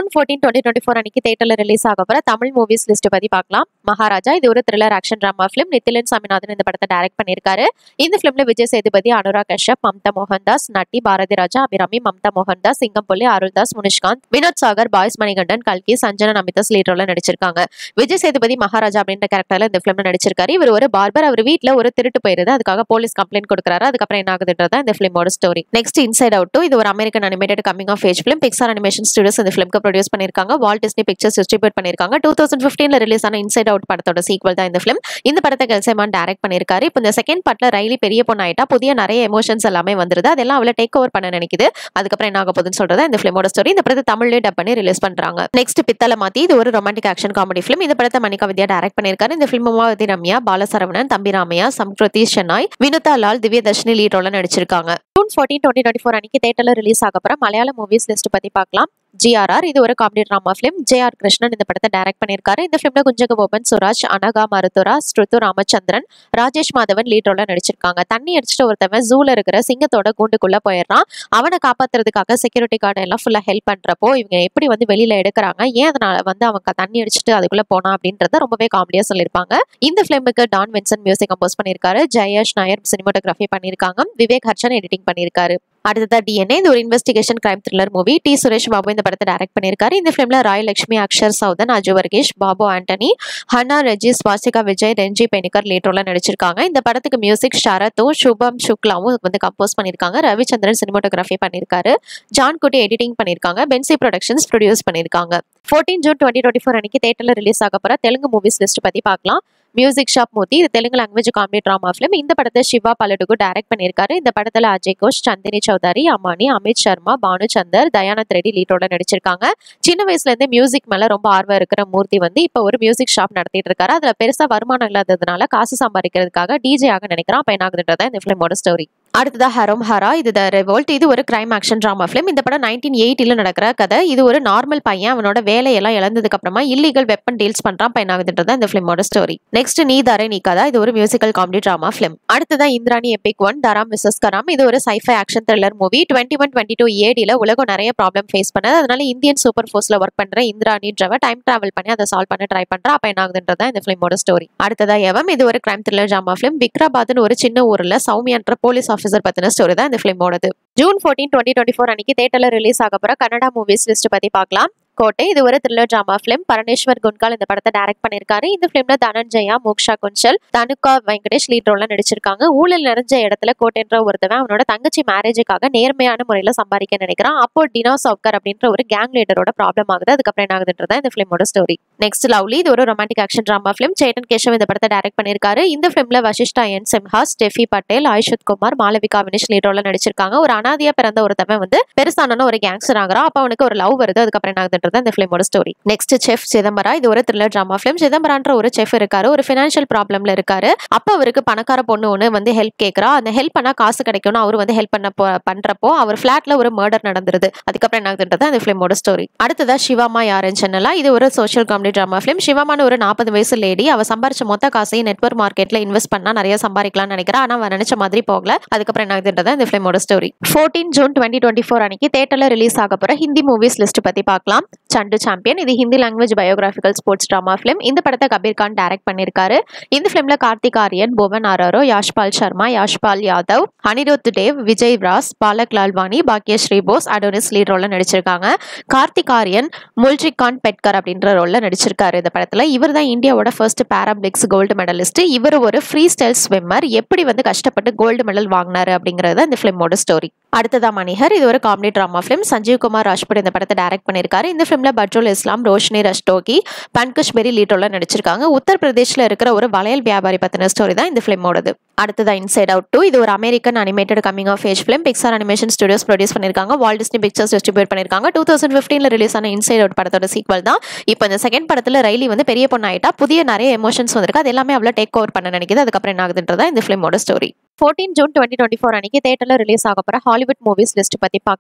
June fourteen twenty twenty four அன்னைக்கு தேட்டரில் release ஆக போகிற தமிழ் மூவிஸ் லிஸ்ட் பற்றி பார்க்கலாம் மகாராஜா இது ஒரு thriller action drama film Nithilan Saminathan இந்த படத்தை டைரக்ட் பண்ணியிருக்காரு இந்த ஃபிலிம்ல விஜய் சேதுபதி அனுராக் கஷ்யப் மம்தா மோகன்தாஸ் நட்டி பாரதி ராஜா அபிராமி மம்தா மோகன்தாஸ் சிங்கம்புள்ளி அருள்தாஸ் முனிஷ்காந்த் வினோத் சாகர் பாய்ஸ் மணிகண்டன் கல்கி சஞ்சனா நமிதாஸ் லீடர்ல நடிச்சிருக்காங்க விஜய் சேதுபதி மகாராஜா அப்படின்ற கேரக்டர்ல இந்த ஃபிலிம்ல நடிச்சிருக்காரு இவர் ஒரு பார்பர் அவர் வீட்ல ஒரு திருட்டு போயிருது அதுக்காக போலீஸ் கம்ப்ளைண்ட் கொடுக்குறாரு அதுக்கப்புறம் என்ன ஆகுதுன்றதா இந்த ஃபிலிமோட ஸ்டோரி நெக்ஸ்ட் இன்சைட் அவுட் இது ஒரு American animated coming of age film Pixar animation studios இந்த ஃபிலிம்க்கு ப்ரொடியூஸ் பண்ணிருக்காங்க வால் டிஸ்னி பிக்சர்ஸ் டிஸ்ட்ரிபியூட் பண்ணிருக்காங்க டூ தௌசண்ட் ஃபிஃப்டீன்ல ரிலீஸ் ஆன இன்சைட் அவுட் படத்தோட சீக்வல் தான் இந்த ஃபிலிம் இந்த படத்தை கெல்சேமான் டைரக்ட் பண்ணிருக்காரு இப்போ இந்த செகண்ட் பார்ட்ல ரைலி பெரிய பொண்ணு ஆயிட்டா புதிய நிறைய எமோஷன்ஸ் எல்லாமே வந்துருது அதெல்லாம் அவளை டேக் ஓவர் பண்ண நினைக்குது அதுக்கப்புறம் என்ன ஆக போகுதுன்னு சொல்றது இந்த ஃபிலிமோட ஸ்டோரி இந்த படத்தை தமிழ்லேயே டப் பண்ணி ரிலீஸ் பண்றாங்க நெக்ஸ்ட் பித்தளை மாத்தி இது ஒரு ரொமான்டிக் ஆக்ஷன் காமெடி ஃபிலிம் இந்த படத்தை மணிகா வித்யா டைரக்ட் பண்ணிருக்காரு இந்த ஃபிலிம் உமாவதி ரம்யா பாலசரவணன் தம்பி ராமையா சம்கிருதி ஷெனாய் வினுதா லால் திவ்ய தர்ஷினி லீட் ரோல நடிச்சிருக்காங்க June fourteen twenty twenty four அன்னைக்கு தேட்டர்ல ரிலீஸ் ஆக போற மலையாள மூவிஸ் லிஸ்ட் பத்தி பார்க்கலாம் ஜிஆர்ஆர் இது ஒரு comedy drama film J R Krishnan இந்த படத்தை டைரக்ட் பண்ணியிருக்காரு இந்த ஃபிலிம்ல குஞ்சக போபன் சுராஜ் அனகா மருத்துரா ஸ்ருத்து ராமச்சந்திரன் ராஜேஷ் மாதவன் லீட் ரோல நடிச்சிருக்காங்க தண்ணி அடிச்சுட்டு ஒருத்தவன் ஜூல இருக்கிற சிங்கத்தோட கூண்டுக்குள்ள போயிடுறான் அவனை காப்பாத்துறதுக்காக செக்யூரிட்டி கார்டு எல்லாம் ஃபுல்லா ஹெல்ப் பண்றப்போ இவங்க எப்படி வந்து வெளியில எடுக்கிறாங்க ஏன் அதனால வந்து அவங்க தண்ணி அடிச்சுட்டு அதுக்குள்ள போனா அப்படின்றத ரொம்பவே காமெடியா சொல்லியிருப்பாங்க இந்த ஃபிலிமுக்கு டான் வின்சன் மியூசிக் கம்போஸ் பண்ணியிருக்காரு ஜெயஷ் நாயர் சினிமோட்டோகிராஃபி பண்ணியிருக்காங்க விவேக் ஹர்ஷன் எடிட்டிங் பண்ணியிருக்காரு அடுத்ததா டிஎன்ஏ இது ஒரு investigation crime thriller movie T Suresh Babu இந்த படத்தை டைரக்ட் பண்ணியிருக்காரு இந்த ஃபிலிம்ல ராய் லட்சுமி அக்ஷர் சௌதன் அஜு வர்கேஷ் பாபு ஆண்டனி ஹன்னா ரெஜி ஸ்வாசிகா விஜய் ரெஞ்சி பெனிகர் லேட்டரோல நடிச்சிருக்காங்க இந்த படத்துக்கு மியூசிக் ஷரத்தோ சுபம் சுக்லாவும் வந்து கம்போஸ் பண்ணியிருக்காங்க ரவிச்சந்திரன் சினிமோட்டோகிராஃபி பண்ணியிருக்காரு ஜான் குட்டி எடிட்டிங் பண்ணியிருக்காங்க பென்சி ப்ரொடக்ஷன்ஸ் ப்ரொடியூஸ் பண்ணியிருக்காங்க fourteen June twenty twenty four அன்னைக்கு தேட்டரில் ரிலீஸ் ஆக போகிற தெலுங்கு மூவிஸ் லிஸ்ட் பற்றி பார்க்கலாம் மியூசிக் ஷாப் மூர்த்தி இது Telugu language comedy drama film இந்த படத்தை சிவா பலடுகு டைரக்ட் பண்ணியிருக்காரு இந்த படத்தில் அஜய் கோஷ் சந்தினி சௌதாரி அம்மானி அமித் சர்மா பானு சந்தர் தயானந்த் ரெட்டி லீட்டோட நடிச்சிருக்காங்க சின்ன வயசுல இருந்தே மியூசிக் மேல ரொம்ப ஆர்வம் இருக்கிற மூர்த்தி வந்து இப்போ ஒரு மியூசிக் ஷாப் நடத்திட்டு இருக்காரு அதுல பெருசா வருமானம் இல்லாததுனால காசு சம்பாதிக்கிறதுக்காக டிஜே ஆக நினைக்கிறான் அப்ப என்ன ஆகுதுன்றதா இந்த ஃபிலிமோட ஸ்டோரி அடுத்ததா ஹரோம் ஹரா இது த ரெவோல்ட் இது ஒரு கிரைம் ஆக்ஷன் ட்ராமா ஃபிலிம் இந்த படம் நைன்டீன் எயிட்டில நடக்கிற கதை இது ஒரு நார்மல் பையன் அவனோட வேலையெல்லாம் இழந்ததுக்கு அப்புறமா இல்லீகல் வெப்பன் டீல்ஸ் பண்றான் பையன் ஆகுதுன்றதா இந்த ஃபிலிமோட ஸ்டோரி நெக்ஸ்ட் நீ தரை நீக்காதா இது ஒரு மியூசிக்கல் காமெடி ட்ராமா ஃபிலிம் அடுத்ததா Indrani epic one Dharam Mrs Karam இது ஒரு scifi action thriller movie twenty one twenty two ஏடியில் உலகம் நிறைய ப்ராப்ளம் ஃபேஸ் பண்ணது அதனால இந்தியன் சூப்பர் ஃபோர்ஸ்ல ஒர்க் பண்ற இந்திராணின்றவ டைம் டிராவல் பண்ணி அதை சால்வ் பண்ண ட்ரை பண்றா அப்ப என்ன ஆகுதுன்றதா இந்த ஃபிலிமோட ஸ்டோரி அடுத்ததா எவம் இது ஒரு கிரைம் த்ரில்லர் ட்ராமா ஃபிலிம் விக்ராபாத்னு ஒரு சின்ன ஊர்ல சௌமியான்ற போலீஸ் ஆஃபீஸர் பத்தின ஸ்டோரி தான் இந்த ஃபிலிமோடது June fourteen twenty twenty four அன்னைக்கு தேட்டர்ல ரிலீஸ் ஆக போற கன்னடா மூவிஸ் லிஸ்ட் பத்தி பார்க்கலாம் கோட்டை இது ஒரு thriller drama film Parameshwar Gundkal இந்த படத்தை டைரக்ட் பண்ணியிருக்காரு இந்த ஃபிலிம்ல தனஞ்சயா மோக்ஷா குன்சல் தனுகா வெங்கடேஷ் லீட் ரோல்ல நடிச்சிருக்காங்க ஊழல் நிறைஞ்ச இடத்துல கோட்டைன்ற ஒருத்தவன் அவனோட தங்கச்சி மேரேஜுக்காக நேர்மையான முறையில சம்பாதிக்க நினைக்கிறான் அப்போ டினா சவுக்கர் அப்படின்ற ஒரு கேங் லீடரோட ப்ராப்ளம் ஆகுது அதுக்கப்புறம் என்ன ஆகுதுன்றதா இந்த ஃபிலிமோட ஸ்டோரி நெக்ஸ்ட் லவ்லி இது ஒரு romantic action drama film Chetan Keshav இந்த படத்தை டைரக்ட் பண்ணியிருக்காரு இந்த ஃபிலிம்ல வசிஷ்டா என் சிம்ஹா ஸ்டெஃபி பட்டேல் ஆயுஷத் குமார் மாலவிகா வினிஷ் லீட் ரோல்ல நடிச்சிருக்காங்க ஒரு அனாதியா பிறந்த ஒருத்தவன் வந்து பெருசான ஒரு கேங்ஸ்டர் ஆகிறான் அப்ப அவனுக்கு ஒரு லவ் வருது அதுக்கப்புறம் என்ன ஆகுதுன்றது இந்த ஃபிலிமோட ஸ்டோரி நெக்ஸ்ட் செஃப் சிதம்பரம் இது ஒரு த்ரில்லர் ட்ராமா ஃபிலிம் சிதம்பரம்ன்ற ஒரு செஃப் இருக்காரு ஒரு ஃபினான்ஷியல் ப்ராப்ளம்ல இருக்காரு அப்ப அவருக்கு பணக்கார பொண்ணு ஒன்று வந்து ஹெல்ப் கேட்கறா அந்த ஹெல்ப் பண்ணா காசு கிடைக்கும்னு அவர் வந்து ஹெல்ப் பண்ண போ- பண்றப்போ அவர் ஃபிளாட்ல ஒரு மர்டர் நடந்துருது அதுக்கப்புறம் என்ன ஆகுதுன்றது அந்த ஃபிலிமோட ஸ்டோரி அடுத்ததா சிவாமா யாருன்னு சொன்னலாம் இது ஒரு சோஷியல் காமெடி ட்ராமா ஃபிலிம் சிவாமான ஒரு நாற்பது வயசு லேடி அவ சம்பாரிச்ச மொத்த காசையும் நெட்வொர்க் மார்க்கெட்ல இன்வெஸ்ட் பண்ணா நிறைய சம்பாதிக்கலாம்னு நினைக்கிறா ஆனா அவ நினைச்ச மாதிரி போகல அதுக்கப்புறம் என்ன ஆகுதுன்றது இந்த ஃபிலிமோட story fourteen June twenty twenty four அன்னைக்கு தேட்டர்ல ரிலீஸ் ஆக போற ஹிந்தி மூவிஸ் லிஸ்ட் பத்தி பார்க்கலாம் சண்டு சாம்பியன் இது Hindi language biographical sports drama film இந்த படத்தை கபீர் கான் டைரக்ட் பண்ணியிருக்காரு இந்த ஃபிலிம்ல கார்த்திக் ஆரியன் புவன் ஆராரோ யாஷ்பால் சர்மா யாஷ்பால் யாதவ் அனிருத் தேவ் விஜய் ராஸ் பாலக் லால்வானி பாக்யஸ்ரீ போஸ் அடோனிஸ் லீட் ரோல்ல நடிச்சிருக்காங்க கார்த்திக் ஆரியன் முல்ஜிக் கான் பெட்கர் அப்படின்ற ரோல்ல நடிச்சிருக்காரு இந்த படத்துல இவர் தான் இந்தியாவோட ஃபர்ஸ்ட் பாராபிளிக்ஸ் கோல்டு மெடலிஸ்ட் இவர் ஒரு ஃப்ரீ ஸ்டைல் ஸ்விம்மர் எப்படி வந்து கஷ்டப்பட்டு கோல்டு மெடல் வாங்கினாரு அப்படிங்கறது இந்த ஃபிலிமோட ஸ்டோரி அடுத்ததா மணிஹர் இது ஒரு comedy drama film Sanjeev Kumar Rajput இந்த படத்தை டைரக்ட் பண்ணியிருக்காரு இந்த ஃபிலிம்ல பட்ரோல் இஸ்லாம் ரோஷினி ரஷ்டோகி பன்கஷ் பெரி லீட்டோல நடிச்சிருக்காங்க உத்தரப்பிரதேஷ்ல இருக்கிற ஒரு வளையல் வியாபாரி பத்தின ஸ்டோரி தான் இந்த ஃபிலிமோடது அடுத்ததா இன்சைட் அவுட் டூ இது ஒரு American animated coming of age film Pixar animation studios produce பண்ணிருக்காங்க வால் டிஸ்னி பிக்சர்ஸ் டிஸ்ட்ரிபியூட் பண்ணிருக்காங்க டூ தௌசண்ட் ஃபிஃப்டீன்ல ரிலீஸ் ஆன இன்சைட் அவுட் படத்தோட சீக்வல் தான் இப்போ இந்த செகண்ட் படத்துல ரைலி வந்து பெரிய பொண்ணு ஆயிட்டா புதிய நிறைய எமோஷன்ஸ் வந்திருக்கு அது எல்லாமே அவ்வளோ டேக் ஓவர் பண்ண நினைக்குது அதுக்கப்புறம் என்ன ஆகுதுன்றதா இந்த ஃபிலிமோட story fourteen June twenty twenty four அன்னைக்கு தேட்டரில் ரிலீஸ் ஆக போகிற ஹாலிவுட் மூவிஸ் லிஸ்ட் பற்றி பார்க்கலாம்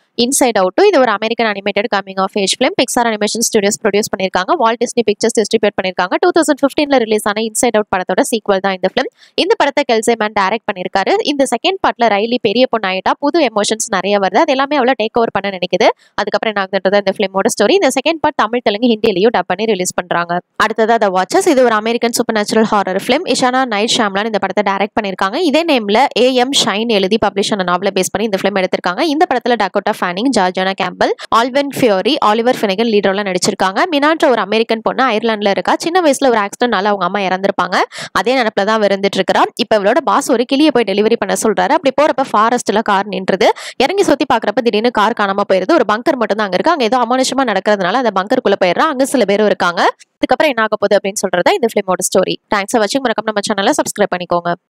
இன்சைட் அவுட் இது ஒரு American animated coming of age film Pixar animation studios produce பண்ணிருக்காங்க வால் டிஸ்னி பிக்சர்ஸ் டிஸ்ட்ரிபியூட் பண்ணிருக்காங்க டூ தௌசண்ட் ஃபிஃப்டீன்ல ரிலீஸ் ஆன இன்சைட் அவுட் படத்தோட சீக்வல் தான் இந்த ஃபிலிம் இந்த படத்தை கெல்சே மேன் டைரக்ட் பண்ணிருக்காரு இந்த செகண்ட் பார்ட்ல ரைலி பெரிய பொண்ணு ஆயிட்டா புது எமோஷன்ஸ் நிறைய வருது அது எல்லாமே அவ்வளோ டேக் ஓவர் பண்ண நினைக்குது அதுக்கப்புறம் என்ன ஆகுதுன்றது இந்த ஃபிலிமோட ஸ்டோரி இந்த செகண்ட் பார்ட் தமிழ் தெலுங்கு ஹிந்திலையும் டப் பண்ணி ரிலீஸ் பண்றாங்க அடுத்ததா த வாட்சஸ் இது ஒரு American supernatural horror film Ishana Night Shyamalan இந்த படத்தை டைரக்ட் பண்ணிருக்காங்க இதே நேம்ல ஏஎம் ஷைன் எழுதி பப்ளிஷ் ஆன நாவலை பேஸ் பண்ணி இந்த ஃபிலிம் எடுத்திருக்காங்க இந்த படத்துல Dakota Fanning Georgina Campbell Olwen Fouere Oliver Finnegan லீடர்லாம் நடிச்சிருக்காங்க மினான்ற ஒரு அமெரிக்கன் பொண்ணு அயர்லாந்துல இருக்கா சின்ன வயசுல ஒரு ஆக்சிடென்ட்னால அவங்க அம்மா இறந்திருப்பாங்க அதே நினப்புல தான் இருந்துட்டு இருக்கிறா இப்ப இவளோட பாஸ் ஒரு கிளியை போய் டெலிவரி பண்ண சொல்றாரு அப்படி போறப்ப ஃபாரஸ்ட்ல கார் நின்றுது இறங்கி சுத்தி பாக்குறப்ப திடீர்னு கார் காணாம போயிருது ஒரு பங்கர் மட்டும் தான் அங்க இருக்கு அங்க ஏதோ அமானுஷமா நடக்கிறதுனால அந்த பங்கருக்குள்ள போயிடுறா அங்க சில பேரும் இருக்காங்க இதுக்கப்புறம் என்ன ஆக போகுது அப்படின்னு சொல்றதா இந்த ஃபிலிமோட ஸ்டோரி தேங்க்ஸ் ஃபார் வாட்சிங் மறக்காம நம்ம சேனலை சப்ஸ்கிரைப் பண்ணிக்கோங்க